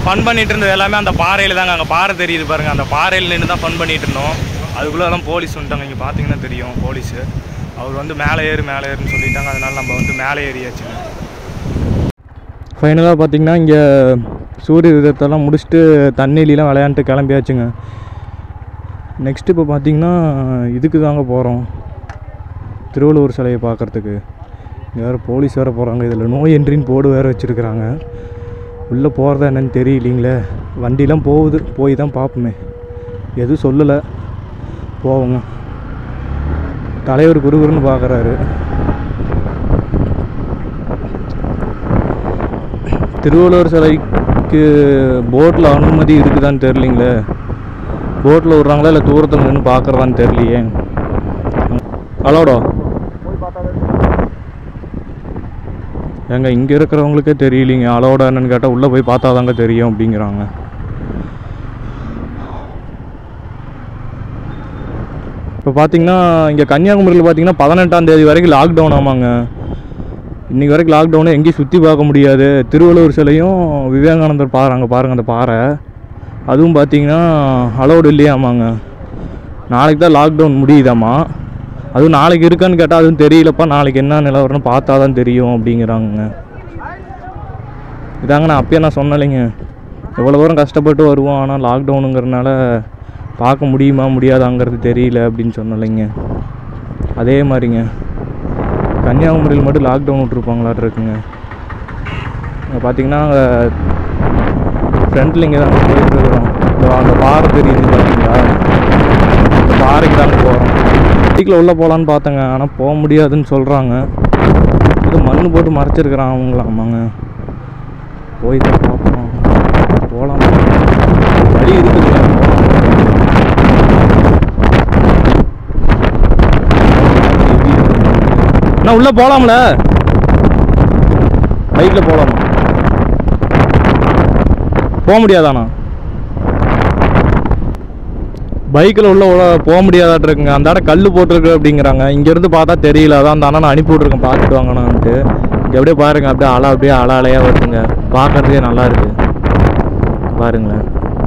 fun பண்ணிட்டு இருந்தது எல்லாமே அந்த பாறையில் தாங்க அங்கே பாறை தெரியுது பாருங்க அந்த பாறையில் நின்று தான் ஃபன் பண்ணிட்டு இருந்தோம் அதுக்குள்ளே தான் போலீஸ் வந்துட்டாங்க இங்கே பார்த்தீங்கன்னா தெரியும் போலீஸு அவர் வந்து மேலே ஏறு மேலே ஏறுன்னு சொல்லிட்டாங்க அதனால நம்ம வந்து மேலே ஏறியாச்சுங்க ஃபைனலாக பார்த்தீங்கன்னா இங்கே சூரிய உதயத்தெல்லாம் முடிச்சுட்டு தண்ணியிலாம் விளையாண்டுட்டு கிளம்பியாச்சுங்க நெக்ஸ்ட் இப்போ பார்த்தீங்கன்னா இதுக்கு தாங்க போகிறோம் திருவள்ளுவர் சிலையை பார்க்குறதுக்கு வேறு போலீஸ் வேறு போகிறாங்க இதில் நோ என்ட்ரின்னு போர்டு வேறு வச்சுருக்குறாங்க உள்ளே போகிறதா என்னன்னு தெரியலீங்களே வண்டிலாம் போகுது போய் தான் பார்ப்போமே எதுவும் சொல்லலை போவோங்க தலைவர் குருகுருன்னு பார்க்குறாரு திருவள்ளுவர் சிலைக்கு போட்டில் அனுமதி இருக்குதான்னு தெரிலிங்களே போட்டில் விட்றாங்களா இல்லை தூரத்தில் நின்று பார்க்குறதான்னு தெரியலையே அலோடோ ஏங்க இங்கே இருக்கிறவங்களுக்கே தெரியலீங்க அலோட என்னன்னு கேட்டால் உள்ளே போய் பார்த்தா தாங்க தெரியும் அப்படிங்கிறாங்க இப்போ பார்த்தீங்கன்னா இங்கே கன்னியாகுமரியில் பார்த்தீங்கன்னா பதினெட்டாம் தேதி வரைக்கும் லாக்டவுன் ஆமாங்க இன்றைக்கி வரைக்கும் லாக்டவுனு எங்கேயும் சுற்றி பார்க்க முடியாது திருவள்ளுவர் சிலையும் விவேகானந்தர் பாறை அங்கே பாருங்கள் அந்த பாறை அதுவும் பார்த்தீங்கன்னா அலௌடு இல்லையாமாங்க நாளைக்கு தான் லாக்டவுன் முடியுதாம்மா அதுவும் நாளைக்கு இருக்கான்னு கேட்டால் அதுவும் தெரியலப்பா நாளைக்கு என்ன நிலவரம்னு பார்த்தா தான் தெரியும் அப்படிங்கிறாங்க இதாங்க நான் அப்பயே நான் சொன்னலைங்க எவ்வளோ தூரம் கஷ்டப்பட்டு வருவோம் ஆனால் லாக்டவுனுங்கிறனால பார்க்க முடியுமா முடியாதாங்கிறது தெரியல அப்படின்னு சொன்னலைங்க அதே மாதிரிங்க கன்னியாகுமரியில் மட்டும் லாக்டவுன் விட்ருப்பாங்களாட்டு இருக்குங்க இங்கே பார்த்தீங்கன்னா அங்கே ஃப்ரண்ட்டில் இங்கே தான் போயிட்டுருக்குறோம் இதோ அந்த பாறை தெரியுது பார்த்தீங்களா இந்த பாறைக்கு தாங்க போகிறோம் வீட்டில் உள்ளே போகலான்னு பார்த்தேங்க ஆனால் போக முடியாதுன்னு சொல்கிறாங்க இது மண் போட்டு மறைச்சிருக்கிறான் அவங்களாமாங்க போய் தான் பார்ப்போம் போகலாம் வழி இருக்குதுங்க அண்ணா உள்ளே போகலாம்ல பைக்கில் போகலாமா போக முடியாதாண்ணா பைக்கில் உள்ள உள்ள போக முடியாதாட்டு இருக்குங்க அந்த இடம் கல் போட்டிருக்கு அப்படிங்கிறாங்க இங்கேருந்து பார்த்தா தெரியல அதான் அந்த அண்ணன் அனுப்பி விட்ருக்கேன் பார்த்துட்டு வாங்கண்ணான்ட்டு இங்கே அப்படியே பாருங்க அப்படியே அலை அப்படியே அலை அலையாக வருதுங்க பார்க்கறதுக்கே நல்லா இருக்கு பாருங்களேன்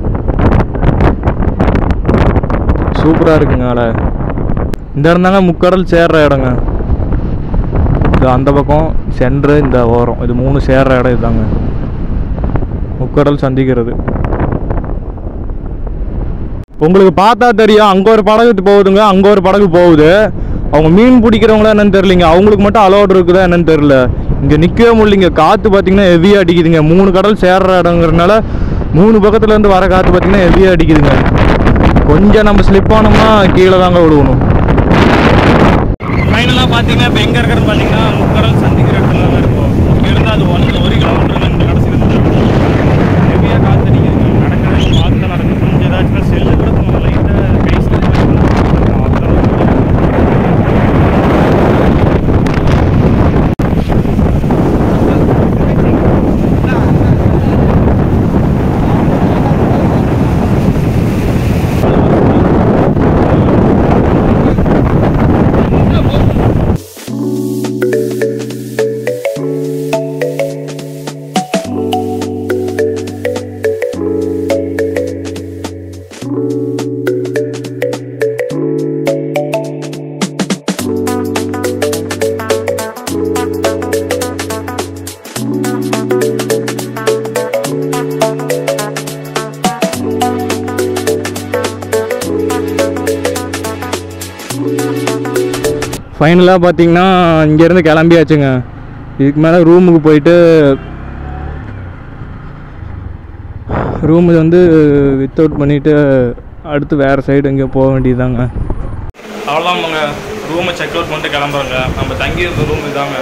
சூப்பராக இருக்குங்க அலை இந்த இடம் தாங்க முக்கடல் சேர்ற இடங்க இது அந்த பக்கம் சென்ட்ரு இந்த ஓரம் இது மூணு சேர்ற இடம் இதுதாங்க முக்கடல் சந்திக்கிறது உங்களுக்கு பார்த்தா தெரியும் அங்கே ஒரு படகு போகுதுங்க அங்கே ஒரு படகு போகுது அவங்க மீன் பிடிக்கிறவங்களா என்னன்னு தெரியலிங்க அவங்களுக்கு மட்டும் அலோடு இருக்குதா என்னன்னு தெரியல இங்கே நிற்கவே முடியலைங்க காற்று பார்த்தீங்கன்னா ஹெவியாக அடிக்குதுங்க மூணு கடல் சேர்ற இடங்கிறனால மூணு பக்கத்துல இருந்து வர காற்று பார்த்தீங்கன்னா ஹெவியாக அடிக்குதுங்க கொஞ்சம் நம்ம ஸ்லிப் ஆனோம்னா கீழே தாங்க விழுவணும் ஃபைனலாக பார்த்தீங்கன்னா இப்போ எங்கே இருக்கிறது பார்த்தீங்கன்னா முக்கடல் சந்திக்கிற இடத்துல தான் இருக்கும் இங்கேருந்து அது ஒன் ஒரு கிலோமீட்டர் இந்த கடைசி ஹெவியாக காற்று அடிக்குதுங்க நடக்கிறது பார்த்து தான் நடக்குது கொஞ்சம் ஏதாச்சும் செல்லு கூட கொஞ்சம் லைட்டாக கை ஃபைனலாக பார்த்தீங்கன்னா இங்கேருந்து கிளம்பியாச்சுங்க இதுக்கு மேலே ரூமுக்கு போயிட்டு ரூமு வந்து வித் அவுட் பண்ணிவிட்டு அடுத்து வேறு சைடு எங்கேயோ போக வேண்டியதாங்க அவ்வளோதாங்க ரூமை செக் அவுட் பண்ணிட்டு கிளம்புறோங்க நம்ம தங்கி இருந்த ரூம் இதாங்க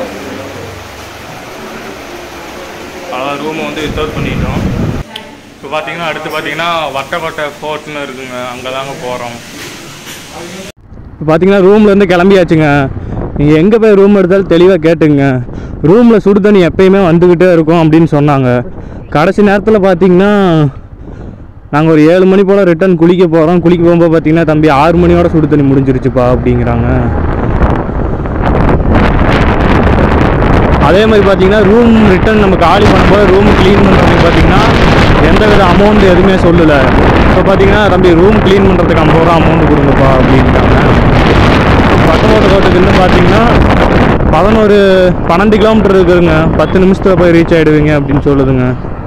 அதான் ரூமை வந்து வித் அவுட் பண்ணிட்டோம் இப்போ பார்த்தீங்கன்னா அடுத்து பார்த்தீங்கன்னா வட்டக்கோட்டை ஃபோர்ட்னு இருக்குங்க அங்கே தாங்க போகிறோம் இப்போ பார்த்தீங்கன்னா ரூம்லேருந்து கிளம்பியாச்சுங்க நீங்கள் எங்கே போய் ரூம் எடுத்தாலும் தெளிவாக கேட்டுங்க ரூமில் சுடு தண்ணி எப்பயுமே வந்துக்கிட்டே இருக்கும் அப்படின்னு சொன்னாங்க கடைசி நேரத்தில் பார்த்தீங்கன்னா நாங்கள் ஒரு ஏழு மணி போல் ரிட்டர்ன் குளிக்க போகிறோம் குளிக்க போகும்போது பார்த்தீங்கன்னா தம்பி ஆறு மணியோட சுடு தண்ணி முடிஞ்சிருச்சுப்பா அப்படிங்கிறாங்க அதே மாதிரி பார்த்தீங்கன்னா ரூம் ரிட்டர்ன் நம்ம காலி பண்ணும்போது ரூம் க்ளீன் பண்ணுறதுக்கு பார்த்தீங்கன்னா எந்த வித அமௌண்ட் எதுவுமே சொல்லலை இப்போ பார்த்தீங்கன்னா தம்பி ரூம் க்ளீன் பண்ணுறதுக்கு ஐம்பது ரூபா அமௌண்ட் கொடுங்கப்பா அப்படின்ட்டாங்க பட்டமோட்டை கோட்டுக்கு இன்னும் பார்த்தீங்கன்னா பதினோரு பன்னெண்டு கிலோமீட்டர் இருக்குதுங்க பத்து நிமிஷத்தில் போய் ரீச் ஆகிடுவீங்க அப்படின்னு சொல்லுதுங்க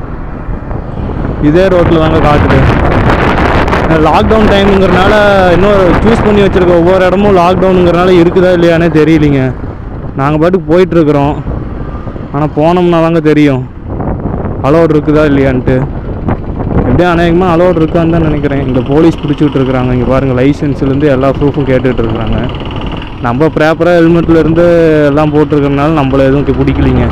இதே ரோட்டில் தாங்க காட்டுது லாக்டவுன் டைமுங்கிறனால இன்னொரு சூஸ் பண்ணி வச்சுருக்க ஒவ்வொரு இடமும் லாக்டவுனுங்கிறனால இருக்குதா இல்லையானே தெரியலிங்க நாங்கள் பாட்டுக்கு போயிட்டுருக்குறோம் ஆனால் போனோம்னா தாங்க தெரியும் அலோட் இருக்குதா இல்லையான்ட்டு எப்படியும் அநேகமாக அலோட் இருக்கான்னு தான் நினைக்கிறேன் இந்த போலீஸ் பிடிச்சிக்கிட்டு இருக்கிறாங்க இங்கே பாருங்கள் லைசன்ஸ்லேருந்து எல்லா ப்ரூஃபும் கேட்டுட்டு இருக்கிறாங்க நம்ம ப்ராப்பராக ஹெல்மெட்லேருந்து எல்லாம் போட்டிருக்கறனால நம்மள எதுவும் பிடிக்கலிங்க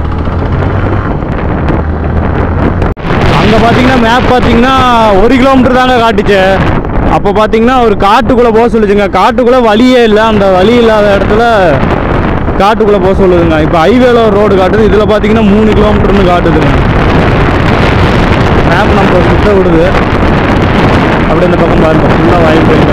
அங்கே பார்த்தீங்கன்னா மேப் பார்த்தீங்கன்னா ஒரு கிலோமீட்டர் தாங்க காட்டுச்சு அப்போ பார்த்தீங்கன்னா ஒரு காட்டுக்குள்ளே போக சொல்லுச்சுங்க காட்டுக்குள்ளே வழியே இல்லை அந்த வழி இல்லாத இடத்துல காட்டுக்குள்ளே போக சொல்லுதுங்க இப்போ ஹைவேல ஒரு ரோடு காட்டுது இதில் பார்த்தீங்கன்னா மூணு கிலோமீட்டர்னு காட்டுதுங்க மேப் நம்ம சுத்த விடுது அப்படி இந்த பக்கம் பாருங்க ஃபுல்லாக வாயில் போயிட்டு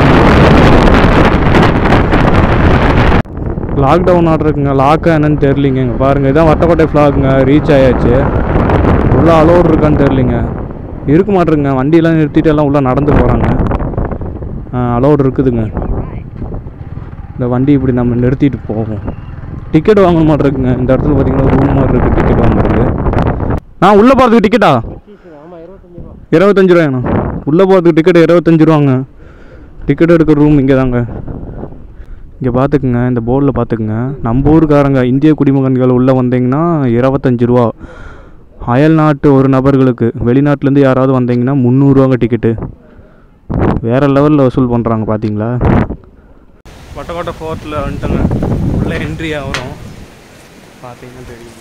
லாக்டவுன் ஆர்டர் இருக்குங்க லாக்கா என்னன்னு தெரியலிங்க இங்கே பாருங்கள் இதான் வட்டக்கோட்டை ஃப்ளாகுங்க ரீச் ஆயாச்சு உள்ளே அலோடு இருக்கான்னு தெரிலிங்க இருக்க மாட்டேருங்க வண்டியெல்லாம் நிறுத்திட்டு எல்லாம் உள்ளே நடந்து போகிறாங்க அலோடு இருக்குதுங்க இந்த வண்டி இப்படி நம்ம நிறுத்திட்டு போவோம் டிக்கெட் வாங்க மாட்டிருக்குங்க இந்த இடத்துல பார்த்தீங்கன்னா ரூம் மாதிரி இருக்குது டிக்கெட் வாங்குறது நான் உள்ளே போகிறதுக்கு டிக்கெட்டா இருபத்தஞ்சு ரூபாயாண்ணா உள்ளே போகிறதுக்கு டிக்கெட் இருபத்தஞ்சு ரூபாங்க டிக்கெட் எடுக்கிற ரூம் இங்கே தாங்க இங்கே பார்த்துக்குங்க இந்த போர்டில் பார்த்துக்குங்க நம்ம ஊருக்காரங்க இந்திய குடிமகன்கள் உள்ளே வந்தீங்கன்னா இருபத்தஞ்சு ரூபா அயல் நாட்டு ஒரு நபர்களுக்கு வெளிநாட்டிலேருந்து யாராவது வந்தீங்கன்னா முந்நூறுவாங்க டிக்கெட்டு வேறு லெவலில் வசூல் பண்ணுறாங்க பார்த்தீங்களா வட்டக்கோட்டை ஃபோர்ட்டில் வந்துட்டோங்க உள்ளே என்ட்ரி ஆகிறோம் பார்த்தீங்கன்னா தெரியும்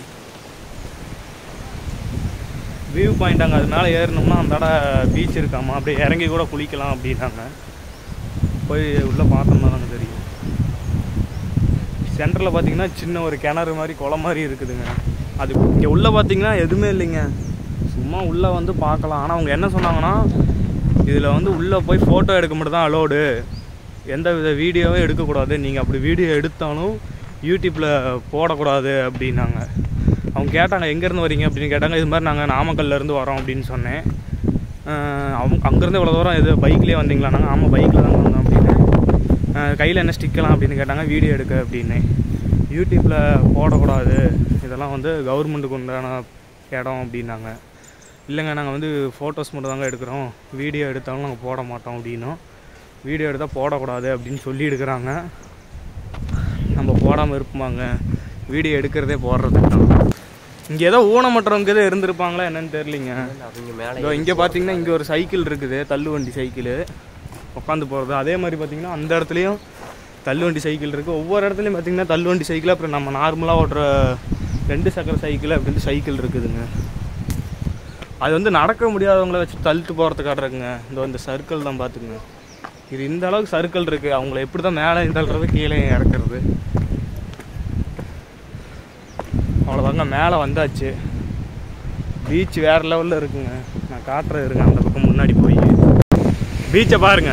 வியூ பாயிண்ட் அங்கே அது மேலே ஏறினோம்னா அந்த இடம் பீச் இருக்காமா அப்படியே இறங்கி கூட குளிக்கலாம் அப்படின்னாங்க போய் உள்ளே பார்த்தோம்னா தாங்க தெரியும் சென்டரில் பார்த்தீங்கன்னா சின்ன ஒரு கிணறு மாதிரி குளம் மாதிரி இருக்குதுங்க அது இங்கே உள்ளே பார்த்தீங்கன்னா எதுவுமே இல்லைங்க சும்மா உள்ளே வந்து பார்க்கலாம் ஆனால் அவங்க என்ன சொன்னாங்கன்னா இதில் வந்து உள்ளே போய் ஃபோட்டோ எடுக்க மட்டும் தான் அலோடு எந்த வித வீடியோவும் எடுக்கக்கூடாது நீங்கள் அப்படி வீடியோ எடுத்தாலும் யூடியூப்பில் போடக்கூடாது அப்படின்னாங்க அவங்க கேட்டாங்க எங்கேருந்து வரீங்க அப்படின்னு கேட்டாங்க இது மாதிரி நாங்கள் நாமக்கல்லேருந்து வரோம் அப்படின்னு சொன்னேன் அஹ் அவங்க அங்கேருந்து இவ்வளோ தூரம் இது பைக்லேயே வந்தீங்களா நாங்கள் ஆமாம் பைக்கில் தான் வந்தோம் அப்படின்னு கையில் என்ன ஸ்டிக்கலாம் அப்படின்னு கேட்டாங்க வீடியோ எடுக்க அப்படின்னு யூடியூப்பில் போடக்கூடாது இதெல்லாம் வந்து கவர்மெண்ட்டுக்கு உண்டான இடம் அப்படின்னாங்க இல்லைங்க நாங்கள் வந்து ஃபோட்டோஸ் மட்டும் தாங்க எடுக்கிறோம் வீடியோ எடுத்தாலும் நாங்கள் போட மாட்டோம் அப்படின்னோம் வீடியோ எடுத்தால் போடக்கூடாது அப்படின்னு சொல்லி எடுக்கிறாங்க நம்ம போடாமல் இருப்போமாங்க வீடியோ எடுக்கிறதே போடுறதுக்கு தான் இங்கே ஏதோ ஊனமற்றவங்க எதோ இருந்திருப்பாங்களா என்னன்னு தெரியலிங்க அவங்க மேலே இதோ இங்கே பார்த்தீங்கன்னா இங்கே ஒரு சைக்கிள் இருக்குது தள்ளுவண்டி சைக்கிள் உட்காந்து போகிறது அதே மாதிரி பார்த்தீங்கன்னா அந்த இடத்துலையும் தள்ளுவண்டி சைக்கிள் இருக்குது ஒவ்வொரு இடத்துலையும் பார்த்தீங்கன்னா தள்ளுவண்டி சைக்கிள் அப்புறம் நம்ம நார்மலாக ஓட்டுற ரெண்டு சக்கர சைக்கிள் அப்படின்னு சைக்கிள் இருக்குதுங்க அது வந்து நடக்க முடியாதவங்கள வச்சு தள்ளிட்டு போகிறதுக்காக இருக்குங்க இந்த இந்த சர்க்கிள் தான் பார்த்துக்குங்க இது இந்த அளவுக்கு சர்க்கிள் இருக்குது அவங்கள எப்படி தான் மேலே தள்ளுறது கீழே இறக்குறது அவ்வளோதாங்க மேலே வந்தாச்சு பீச் வேறு லெவலில் இருக்குங்க நான் காட்டுறேன் இருங்க அந்த பக்கம் முன்னாடி போய் பீச்சை பாருங்க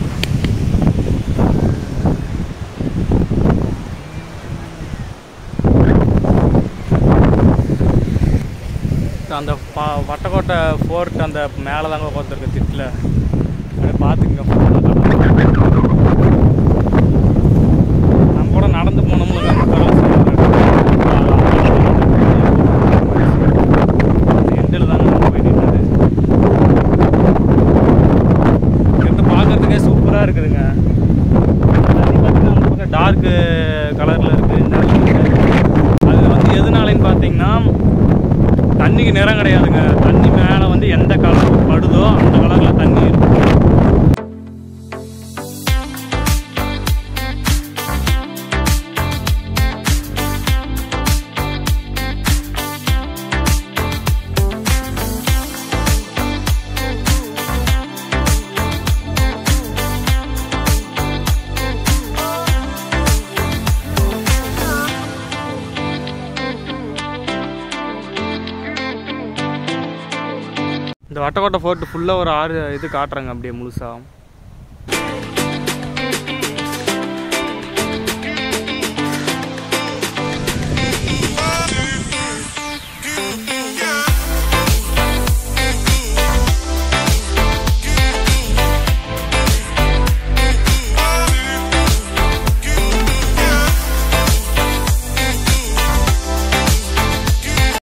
அந்த பா வட்டக்கோட்டை ஃபோர்ட் அந்த மேலே தாங்க உட்காந்துருக்கு திட்டில் அதை பார்த்துங்க நம்ம கூட நடந்து போனோம்ல எண்டில் தாங்க நம்ம போயிட்டு இருந்தது இங்கிருந்து பார்க்கறதுக்கே சூப்பராக இருக்குதுங்க தண்ணி பார்த்தீங்கன்னா அந்த பக்கம் டார்க்கு கலரில் இருக்குது இந்த அது வந்து எதனாலன்னு பார்த்தீங்கன்னா தண்ணிக்கு நிறம் கிடையாதுங்க தண்ணி மேலே வந்து எந்த கலர் படுதோ அந்த கலரில் தண்ணி இருக்கும் இந்த வட்டக்கோட்டை ஃபோர்ட் ஃபுல்லாக ஒரு ஆறு இது காட்டுறாங்க அப்படியே முழுசா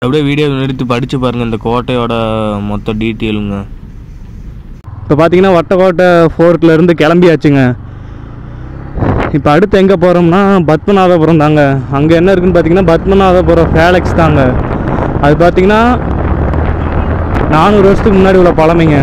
அப்படியே வீடியோ நிறுத்தி படித்து பாருங்கள் இந்த கோட்டையோட மொத்த டீட்டெயிலுங்க இப்போ பார்த்தீங்கன்னா வட்டக்கோட்டை ஃபோர்ட்ல இருந்து கிளம்பியாச்சுங்க இப்போ அடுத்து எங்கே போகிறோம்னா பத்மநாதபுரம் தாங்க அங்கே என்ன இருக்குன்னு பார்த்தீங்கன்னா பத்மநாதபுரம் ஃபேலக்ஸ் தாங்க அது பார்த்தீங்கன்னா நானூறு வருஷத்துக்கு முன்னாடி உள்ள பழமைங்க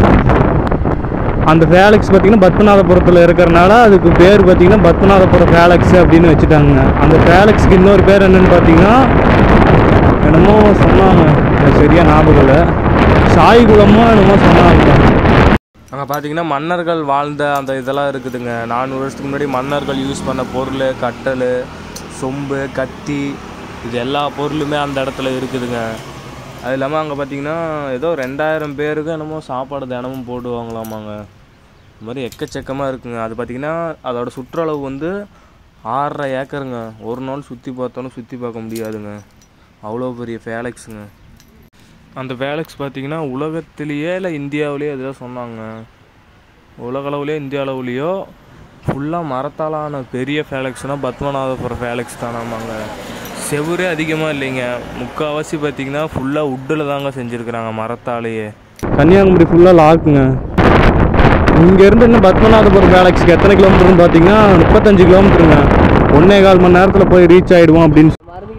அந்த ஃபேலக்ஸ் பார்த்தீங்கன்னா பத்மநாதபுரத்தில் இருக்கிறனால அதுக்கு பேர் பார்த்தீங்கன்னா பத்மநாதபுரம் ஃபேலக்ஸ் அப்படின்னு வச்சுட்டாங்க அந்த ஃபேலக்ஸ்க்கு இன்னொரு பேர் என்னன்னு பார்த்தீங்கன்னா என்னமோ சொன்னாங்க எனக்கு சரியா ஞாபகம் இல்லை சாய்குளமோ என்னமோ சொன்னாங்க அங்கே பார்த்தீங்கன்னா மன்னர்கள் வாழ்ந்த அந்த இதெல்லாம் இருக்குதுங்க நானூறு வருஷத்துக்கு முன்னாடி மன்னர்கள் யூஸ் பண்ண பொருள் கட்டல் சொம்பு கத்தி இது எல்லா பொருளுமே அந்த இடத்துல இருக்குதுங்க அது இல்லாமல் அங்கே பார்த்தீங்கன்னா ஏதோ ரெண்டாயிரம் பேருக்கு என்னமோ சாப்பாடு தினமும் போடுவாங்களாமாங்க இது மாதிரி எக்கச்சக்கமாக இருக்குங்க அது பார்த்தீங்கன்னா அதோட சுற்றளவு வந்து ஆறரை ஏக்கருங்க ஒரு நாள் சுற்றி பார்த்தாலும் சுற்றி பார்க்க முடியாதுங்க அவ்வளோ பெரிய ஃபேலக்ஸுங்க அந்த வேலக்ஸ் பார்த்தீங்கன்னா உலகத்திலேயே இல்லை இந்தியாவிலேயே எதில் சொன்னாங்க உலக அளவுலேயோ இந்திய அளவுலேயோ ஃபுல்லாக மரத்தாலான பெரிய ஃபேலக்ஸ்னால் பத்மநாதபுரம் ஃபேலக்ஸ் தானாமாங்க செவுரே அதிகமாக இல்லைங்க முக்கால்வாசி பார்த்தீங்கன்னா ஃபுல்லாக உட்டில் தாங்க செஞ்சுருக்குறாங்க மரத்தாலேயே கன்னியாகுமரி ஃபுல்லாக லாக்குங்க இங்கேருந்து இன்னும் பத்மநாதபுரம் கேலக்ஸிக்கு எத்தனை கிலோமீட்டர்னு பார்த்தீங்கன்னா முப்பத்தஞ்சு கிலோமீட்டருங்க ஒன்னே கால் மணி நேரத்தில் போய் ரீச் ஆகிடுவோம் அப்படின்னு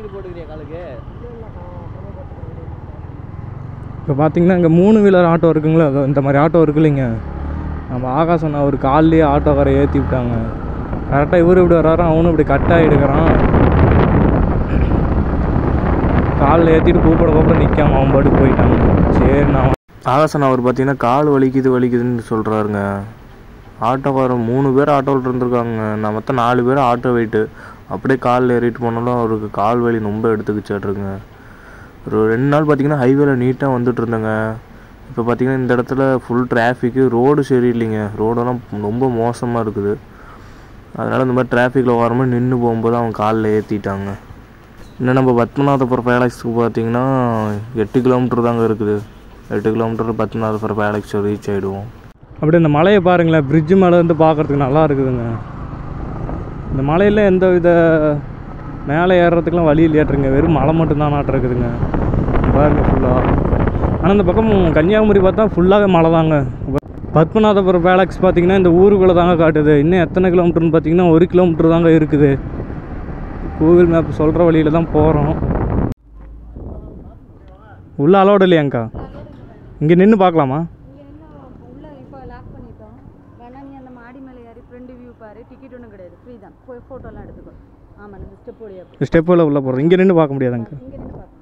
இப்போ பார்த்தீங்கன்னா இங்கே மூணு வீலர் ஆட்டோ இருக்குங்களா அதோ இந்த மாதிரி ஆட்டோ இருக்கு இல்லைங்க நம்ம ஆகாசன் அவர் கால்லேயே ஆட்டோக்காரை ஏற்றி விட்டாங்க கரெக்டாக இவர் இப்படி வர்றாரோ அவனும் இப்படி கட் ஆகிடுக்கிறான் காலில் ஏற்றிட்டு கூப்பிட கூப்பிட நிற்காம அவன் பாட்டுக்கு போயிட்டாங்க சரி நான் ஆகாசன் அவர் பார்த்தீங்கன்னா கால் வலிக்குது வலிக்குதுன்னு சொல்கிறாருங்க ஆட்டோக்காரன் மூணு பேர் ஆட்டோவில் இருந்திருக்காங்க நான் மொத்தம் நாலு பேர் ஆட்டோ வெயிட்டு அப்படியே காலில் ஏறிட்டு போனாலும் அவருக்கு கால் வலி ரொம்ப எடுத்துக்கிச்சாட்ருங்க ஒரு ரெண்டு நாள் பார்த்தீங்கன்னா ஹைவேல நீட்டாக வந்துட்டு இருந்தேங்க இப்போ பார்த்தீங்கன்னா இந்த இடத்துல ஃபுல் டிராஃபிக்கு ரோடு சரியில்லைங்க ரோடெல்லாம் ரொம்ப மோசமாக இருக்குது அதனால் இந்த மாதிரி டிராஃபிக்கில் ஓரமாக நின்று போகும்போது அவங்க காலில் ஏற்றிட்டாங்க இன்னும் நம்ம பத்மநாதபுரம் பேலக்ஸுக்கு பார்த்தீங்கன்னா எட்டு கிலோமீட்டர் தாங்க இருக்குது எட்டு கிலோமீட்டர் பத்மநாதபுரம் பேலக்ஸ் ரீச் ஆகிடுவோம் அப்படியே இந்த மலையை பாருங்களேன் பிரிட்ஜு மேலே இருந்து பார்க்கறதுக்கு நல்லா இருக்குதுங்க இந்த மலையில் எந்த வித மேலே ஏறுறதுக்குலாம் வழி இல்லையாட்டுருங்க வெறும் மலை மட்டும்தான் நாட்டு இருக்குதுங்க பாருங்க ஃபுல்லாக ஆனால் இந்த பக்கம் கன்னியாகுமரி பார்த்தா ஃபுல்லாகவே மலை தாங்க பத்மநாதபுரம் பேலக்ஸ் பார்த்தீங்கன்னா இந்த ஊருக்குள்ளே தாங்க காட்டுது இன்னும் எத்தனை கிலோமீட்டர்னு பார்த்தீங்கன்னா ஒரு கிலோமீட்டர் தாங்க இருக்குது கூகுள் மேப் சொல்கிற வழியில் தான் போகிறோம் உள்ள அலோடு இல்லையாங்க்கா இங்கே நின்று பார்க்கலாமா இங்கே என்ன உள்ள இப்போ லாக் பண்ணிட்டோம் வேணா நீ அந்த மாடி மேலே ஏறி ஃப்ரெண்டு வியூ பாரு டிக்கெட் ஒன்றும் கிடையாது ஃப்ரீ தான் போய் ஃபோட்டோலாம் எடுத்துக்கோ ஆமாம் இந்த ஸ்டெப் வழியாக ஸ்டெப்பில் உள்ளே போகிறோம் இங்கே நின்று பார்க்க முடியாதுங்க இங்கே நின்று பார்க்கணும்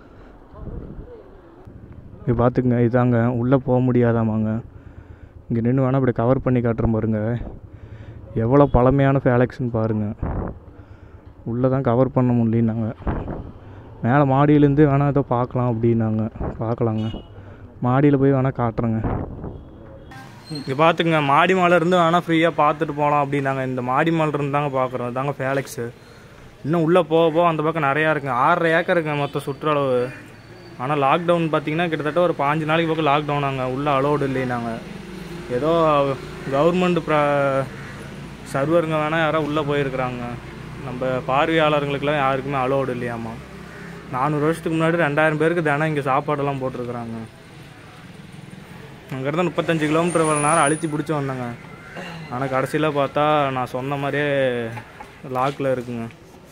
இங்கே பார்த்துக்குங்க இதாங்க உள்ளே போக முடியாதாமாங்க இங்கே நின்று வேணால் இப்படி கவர் பண்ணி காட்டுறேன் பாருங்க எவ்வளோ பழமையான ஃபேலக்ஸ்னு பாருங்கள் உள்ளே தான் கவர் பண்ண முடியலனாங்க மேலே மாடியிலேருந்து வேணால் ஏதோ பார்க்கலாம் அப்படின்னாங்க பார்க்கலாங்க மாடியில் போய் வேணால் காட்டுறேங்க இங்கே பார்த்துக்குங்க மாடி மேலே இருந்து வேணால் ஃப்ரீயாக பார்த்துட்டு போகலாம் அப்படின்னாங்க இந்த மாடி மேலே இருந்து தாங்க பார்க்குறோம் இதாங்க ஃபேலக்ஸு இன்னும் உள்ளே போக போக அந்த பக்கம் நிறையா இருக்குங்க ஆறரை ஏக்கர் இருக்குங்க மொத்த சுற்றளவு ஆனால் லாக்டவுன் பார்த்தீங்கன்னா கிட்டத்தட்ட ஒரு பாஞ்சு நாளைக்கு பக்கம் லாக்டவுன் ஆங்க உள்ளே அலோடு இல்லைனாங்க ஏதோ கவர்மெண்ட் ப்ர சர்வருங்க வேணால் யாரோ உள்ளே போயிருக்கிறாங்க நம்ம பார்வையாளர்களுக்கெல்லாம் யாருக்குமே அலோடு இல்லையாமா நானூறு வருஷத்துக்கு முன்னாடி ரெண்டாயிரம் பேருக்கு தினம் இங்கே சாப்பாடெல்லாம் போட்டிருக்கிறாங்க அங்கேருந்து முப்பத்தஞ்சு கிலோமீட்டர் இவ்வளோ நேரம் அழுத்தி பிடிச்சி வந்தேங்க ஆனால் கடைசியில் பார்த்தா நான் சொன்ன மாதிரியே லாக்கில் இருக்குங்க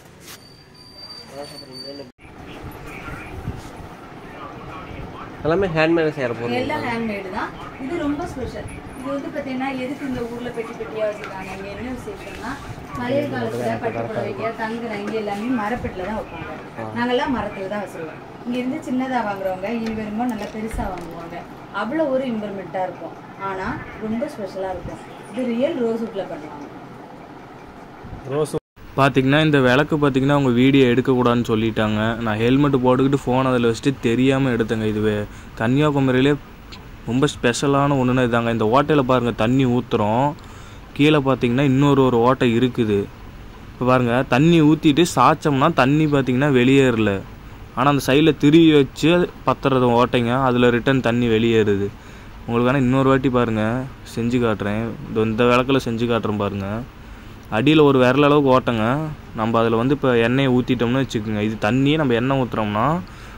எல்லாமே ஹேண்ட்மேட் செய்கிற பொருள் எல்லாம் ஹேண்ட்மேடு தான் இது ரொம்ப ஸ்பெஷல் இது வந்து பார்த்தீங்கன்னா எதுக்கு இந்த ஊரில் பெட்டி பெட்டியாக வச்சுருக்காங்க இங்கே என்ன விசேஷம்னா மழைய காலத்தில் பட்டு புடவைங்க தங்க நங்கி எல்லாமே மரப்பெட்டில் தான் வைப்பாங்க நாங்கெல்லாம் மரத்தில் தான் வச்சுருவோம் இங்கேருந்து சின்னதாக வாங்குறவங்க இனி வரும்போது நல்லா பெருசாக வாங்குவாங்க அவ்வளோ ஒரு இம்ப்ரூவ்மெண்ட்டாக இருக்கும் ஆனால் ரொம்ப ஸ்பெஷலாக இருக்கும் இது ரியல் ரோஸ்வுட்டில் பண்ணுவாங்க ரோஸ் பார்த்தீங்கன்னா இந்த விளக்கு பார்த்தீங்கன்னா அவங்க வீடியோ எடுக்கக்கூடாதுன்னு சொல்லிட்டாங்க நான் ஹெல்மெட் போட்டுக்கிட்டு ஃபோன் அதில் வச்சுட்டு தெரியாமல் எடுத்தேங்க இதுவே கன்னியாகுமரியிலே ரொம்ப ஸ்பெஷலான ஒன்றுனா இதாங்க இந்த ஓட்டையில் பாருங்கள் தண்ணி ஊற்றுறோம் கீழே பார்த்தீங்கன்னா இன்னொரு ஒரு ஓட்டை இருக்குது இப்போ பாருங்கள் தண்ணி ஊற்றிட்டு சாய்ச்சோம்னா தண்ணி பார்த்தீங்கன்னா வெளியேறல ஆனால் அந்த சைடில் திருவி வச்சு பத்துறது ஓட்டைங்க அதில் ரிட்டன் தண்ணி வெளியேறுது உங்களுக்கு வேணால் இன்னொரு வாட்டி பாருங்கள் செஞ்சு காட்டுறேன் இந்த இந்த விளக்கில் செஞ்சு காட்டுறேன் பாருங்கள் அடியில் ஒரு விரல் அளவுக்கு ஓட்டங்க நம்ம அதில் வந்து இப்போ எண்ணெயை ஊற்றிட்டோம்னு வச்சுக்கோங்க இது தண்ணியை நம்ம எண்ணெய் ஊற்றுறோம்னா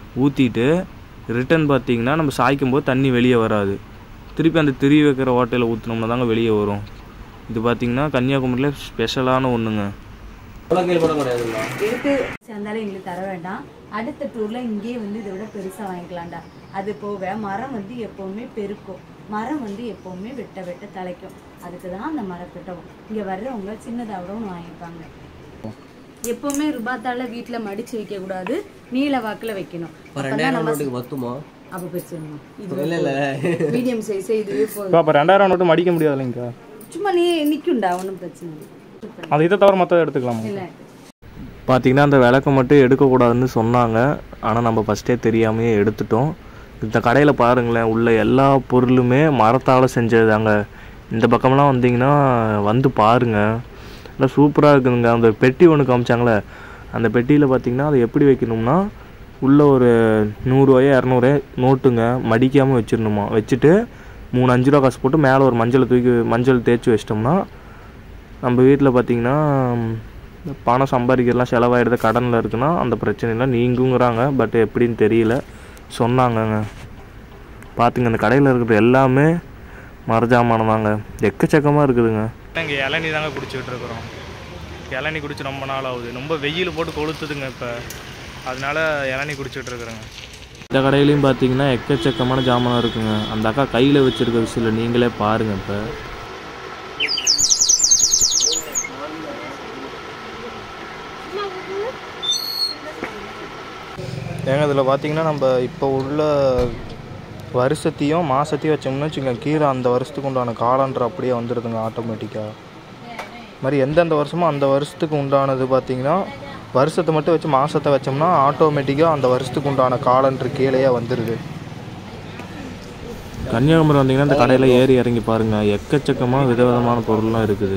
ஊற்றிட்டு ரிட்டன் பார்த்தீங்கன்னா நம்ம சாய்க்கும் போது தண்ணி வெளியே வராது திருப்பி அந்த திரி வைக்கிற ஓட்டையில் ஊற்றினோம்னா தாங்க வெளியே வரும் இது பார்த்தீங்கன்னா கன்னியாகுமரியில் ஸ்பெஷலான ஒன்றுங்க எடுத்து சேர்ந்தாலும் எங்களுக்கு தர வேண்டாம் அடுத்த டூர்ல இங்கேயே வந்து இதை விட பெருசா வாங்கிக்கலாம்டா அது போக மரம் வந்து எப்பவுமே பெருக்கும் மரம் வந்து எப்பவுமே வெட்ட வெட்ட தலைக்கும் அதுக்கு தான் அந்த மரக்கட்டம் இங்க வர்றவங்க சின்னதா கூட ஒன்று வாங்கிப்பாங்க எப்பவுமே ருபாத்தால வீட்ல மடிச்சு வைக்க கூடாது நீல வாக்குல வைக்கணும் அப்பதான் நம்ம மொத்தமா அப்ப பெருசு மீடியம் சைஸ் இதுவே போதும் இப்போ அப்போ ரெண்டாயிரம் நோட்டு மடிக்க முடியாது இல்லைங்கக்கா சும்மா நீ நிக்கும்டா ஒன்றும் பிரச்சனை இல்லை அது இதை தவிர மற்ற எடுத்துக்கலாமா இல்லை பார்த்தீங்கன்னா அந்த விளக்கை மட்டும் எடுக்கக்கூடாதுன்னு சொன்னாங்க ஆனால் நம்ம ஃபஸ்ட்டே தெரியாமையே எடுத்துட்டோம் இந்த கடையில் பாருங்களேன் உள்ள எல்லா பொருளுமே மரத்தால் செஞ்சதுதாங்க இந்த பக்கம்லாம் வந்தீங்கன்னா வந்து பாருங்க எல்லாம் சூப்பராக இருக்குதுங்க அந்த பெட்டி ஒன்று காமிச்சாங்களே அந்த பெட்டியில் பார்த்தீங்கன்னா அதை எப்படி வைக்கணும்னா உள்ளே ஒரு நூறுரூவாயோ இரநூறுவா நோட்டுங்க மடிக்காமல் வச்சிடணுமா வச்சுட்டு மூணு அஞ்சு ரூபா காசு போட்டு மேலே ஒரு மஞ்சளை தூக்கி மஞ்சள் தேய்ச்சி வச்சிட்டோம்னா நம்ம வீட்டில் பார்த்தீங்கன்னா ம், பணம் சம்பாதிக்கிறதுலாம் செலவாயிடுது கடனில் இருக்குன்னா அந்த பிரச்சனைலாம் நீங்குங்கிறாங்க பட் எப்படின்னு தெரியல சொன்னாங்கங்க பார்த்துங்க அந்த கடையில் இருக்கிற எல்லாமே மரஜாமானம் தாங்க எக்கச்சக்கமாக இருக்குதுங்க இங்கே இளநீ தாங்க குடிச்சிட்டு இருக்கிறோம் இளநீ குடிச்சு ரொம்ப நாள் ஆகுது ரொம்ப வெயில் போட்டு கொளுத்துதுங்க இப்போ அதனால இளநீ குடிச்சிட்டு இருக்கிறேங்க இந்த கடையிலையும் பார்த்தீங்கன்னா எக்கச்சக்கமான ஜாமான் இருக்குங்க அந்த அக்கா கையில் வச்சிருக்க விஷயம் நீங்களே பாருங்கள் இப்போ ஏங்க இதில் பார்த்தீங்கன்னா நம்ம இப்போ உள்ள வருஷத்தையும் மாதத்தையும் வச்சோம்னு வச்சுக்கோங்க கீழே அந்த வருஷத்துக்கு உண்டான காலண்டர் அப்படியே வந்துடுதுங்க ஆட்டோமேட்டிக்காக மாதிரி எந்தெந்த வருஷமோ அந்த வருஷத்துக்கு உண்டானது பார்த்தீங்கன்னா வருஷத்தை மட்டும் வச்சு மாதத்தை வச்சோம்னா ஆட்டோமேட்டிக்காக அந்த வருஷத்துக்கு உண்டான காலண்டர் கீழேயே வந்துடுது கன்னியாகுமரி வந்தீங்கன்னா இந்த கடையில் ஏறி இறங்கி பாருங்கள் எக்கச்சக்கமாக விதவிதமான பொருள்லாம் இருக்குது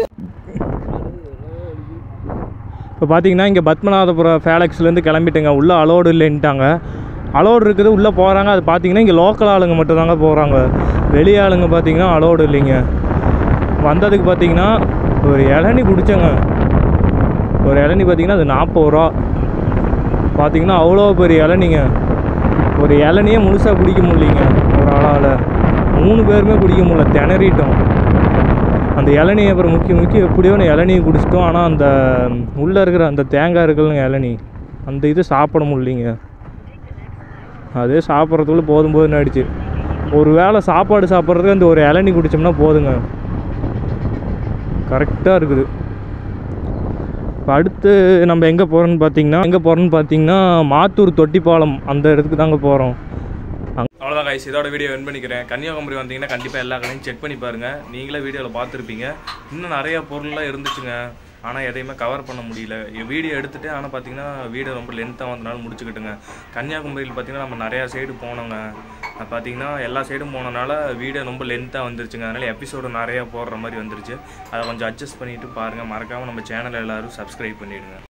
இப்போ பார்த்தீங்கன்னா இங்கே பத்மநாதபுரம் ஃபேலக்ஸ்லேருந்து கிளம்பிட்டுங்க உள்ளே அலோடு இல்லைன்ட்டாங்க அலோடு இருக்குது உள்ளே போகிறாங்க அது பார்த்தீங்கன்னா இங்கே லோக்கல் ஆளுங்க மட்டும் தாங்க போகிறாங்க வெளி ஆளுங்க பார்த்தீங்கன்னா அலோடு இல்லைங்க வந்ததுக்கு பார்த்தீங்கன்னா ஒரு இளநி குடித்தேங்க ஒரு இளநி பார்த்தீங்கன்னா அது நாற்பது ரூபா பார்த்தீங்கன்னா அவ்வளோ பெரிய இளநிங்க ஒரு இளநியே முழுசாக குடிக்க முடியலைங்க ஒரு ஆளால் மூணு பேருமே குடிக்க முடியல திணறிட்டோம் அந்த இளநீ அப்புறம் முக்கிய முக்கிய எப்படியோ ஒன்று இளநீ குடிச்சிட்டோம் ஆனால் அந்த உள்ளே இருக்கிற அந்த தேங்காய் இருக்குல்லங்க இளநீ அந்த இது சாப்பிட முடியலைங்க அதே சாப்பிட்றதுக்குள்ள போதும் போதும்னு ஆயிடுச்சு ஒரு வேளை சாப்பாடு சாப்பிட்றதுக்கு அந்த ஒரு இளநீ குடித்தோம்னா போதுங்க கரெக்டாக இருக்குது இப்போ அடுத்து நம்ம எங்கே போகிறோன்னு பார்த்தீங்கன்னா எங்கே போகிறோன்னு பார்த்தீங்கன்னா மாத்தூர் தொட்டிப்பாலம் அந்த இடத்துக்கு தாங்க போகிறோம் அவ்வளோதான் கைஸ் இதோட வீடியோ என் பண்ணிக்கிறேன் கன்னியாகுமரி வந்தீங்கன்னா கண்டிப்பாக எல்லா கடையும் செக் பண்ணி பாருங்கள் நீங்களே வீடியோவில் பார்த்துருப்பீங்க இன்னும் நிறைய பொருள்லாம் இருந்துச்சுங்க ஆனால் எதையுமே கவர் பண்ண முடியல வீடியோ எடுத்துட்டு ஆனால் பார்த்தீங்கன்னா வீடியோ ரொம்ப லென்த்தாக வந்தனால முடிச்சுக்கிட்டுங்க கன்னியாகுமரியில் பார்த்தீங்கன்னா நம்ம நிறையா சைடு போனோங்க அது பார்த்தீங்கன்னா எல்லா சைடும் போனனால வீடியோ ரொம்ப லென்த்தாக வந்துருச்சுங்க அதனால் எபிசோடு நிறையா போடுற மாதிரி வந்துருச்சு அதை கொஞ்சம் அட்ஜஸ்ட் பண்ணிட்டு பாருங்கள் மறக்காமல் நம்ம சேனல் எல்லாரும் சப்ஸ்கிரைப் பண்ணிவிடுங்க